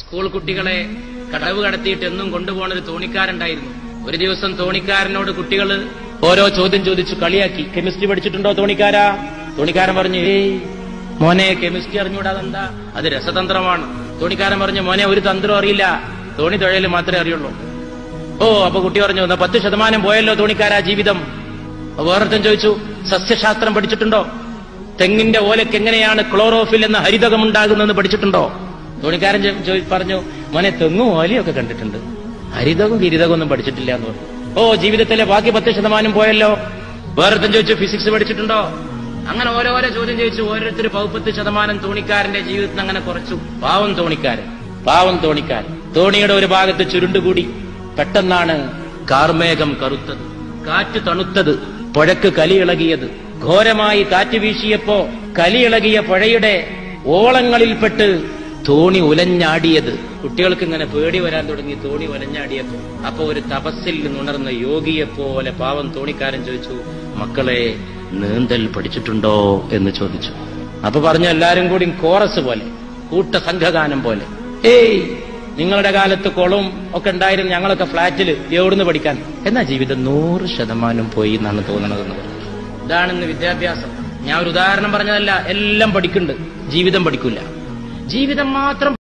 school കുട്ടികളെ കടവ് കടത്തിയിട്ട് എന്നും കൊണ്ടുപോകുന്ന ഒരു തോണിക്കാരുണ്ടായിരുന്നു ഒരു ദിവസം തോണിക്കാരനോട് കുട്ടികൾ ഓരോ ചോദ്യം ചോദിച്ചു കളിയാക്കി കെമിസ്ട്രി പഠിച്ചിട്ടുണ്ടോ തോണിക്കാരാ തോണിക്കാരൻ പറഞ്ഞു ഏയ് മോനെ കെമിസ്ട്രി അറിഞ്ഞൂടാ അതെന്താ അത് രസതന്ത്രമാണ് തോണിക്കാരൻ പറഞ്ഞു മോനെ ഒരു തന്ത്രം അറിയില്ല തോണി തുഴയിൽ മാത്രമേ അറിയുള്ളൂ ഓ അപ്പൊ കുട്ടി പറഞ്ഞു എന്നാ പത്ത് ശതമാനം പോയല്ലോ തോണിക്കാരാ ജീവിതം അപ്പൊ വേറൊരുത്തൻ ചോദിച്ചു സസ്യശാസ്ത്രം പഠിച്ചിട്ടുണ്ടോ തെങ്ങിന്റെ ഓലയ്ക്ക് എങ്ങനെയാണ് ക്ലോറോഫിൽ എന്ന ഹരിതകം ഉണ്ടാകുന്നതെന്ന് പഠിച്ചിട്ടുണ്ടോ തോണിക്കാരൻ ചോ- ചോദി- പറഞ്ഞു മോനെ തെങ്ങും ഓലയൊക്കെ കണ്ടിട്ടുണ്ട് ഹരിതവും ഗിരിതകം ഒന്നും പഠിച്ചിട്ടില്ല എന്ന് പറഞ്ഞു ഓ ജീവിതത്തിലെ ബാക്കി പത്ത് ശതമാനം പോയല്ലോ വേറൊരുത്തൻ ചോദിച്ചു ഫിസിക്സ് പഠിച്ചിട്ടുണ്ടോ അങ്ങനെ ഓരോരോ ചോദ്യം ചോദിച്ചു ഓരോരുത്തർ പൗപ്പത്ത് ശതമാനം തോണിക്കാരന്റെ ജീവിതത്തിൽ അങ്ങനെ കുറച്ചു പാവം തോണിക്കാരൻ പാവം തോണിക്കാരൻ തോണിയുടെ ഒരു ഭാഗത്ത് ചുരുണ്ടുകൂടി പെട്ടെന്നാണ് കാർമേഘം കറുത്തത് കാറ്റ് തണുത്തത് പുഴക്ക് കലിയിളകിയത് ഘോരമായി കാറ്റ് വീശിയപ്പോ കലിയിളകിയ പുഴയുടെ ഓളങ്ങളിൽപ്പെട്ട് തോണി ഉലഞ്ഞാടിയത് കുട്ടികൾക്ക് ഇങ്ങനെ പേടി വരാൻ തുടങ്ങി തോണി ഉലഞ്ഞാടിയപ്പോ അപ്പൊ ഒരു തപസ്സിൽ നിന്നുണർന്ന യോഗിയെ പോലെ പാവം തോണിക്കാരൻ ചോദിച്ചു മക്കളെ നീന്തൽ പഠിച്ചിട്ടുണ്ടോ എന്ന് ചോദിച്ചു അപ്പൊ പറഞ്ഞു എല്ലാരും കൂടി കോറസ് പോലെ കൂട്ട സംഘഗാനം പോലെ ഏയ് നിങ്ങളുടെ കാലത്ത് കുളവും ഒക്കെ ഉണ്ടായിരുന്നു ഞങ്ങളൊക്കെ ഫ്ളാറ്റിൽ എവിടുന്ന് പഠിക്കാൻ എന്നാ ജീവിതം നൂറ് ശതമാനം പോയി എന്നാണ് തോന്നണതെന്ന് പറഞ്ഞു ഇതാണെന്ന് വിദ്യാഭ്യാസം ഞാൻ ഒരു ഉദാഹരണം പറഞ്ഞതല്ല എല്ലാം പഠിക്കുന്നുണ്ട് ജീവിതം പഠിക്കില്ല ജീവിതം മാത്രം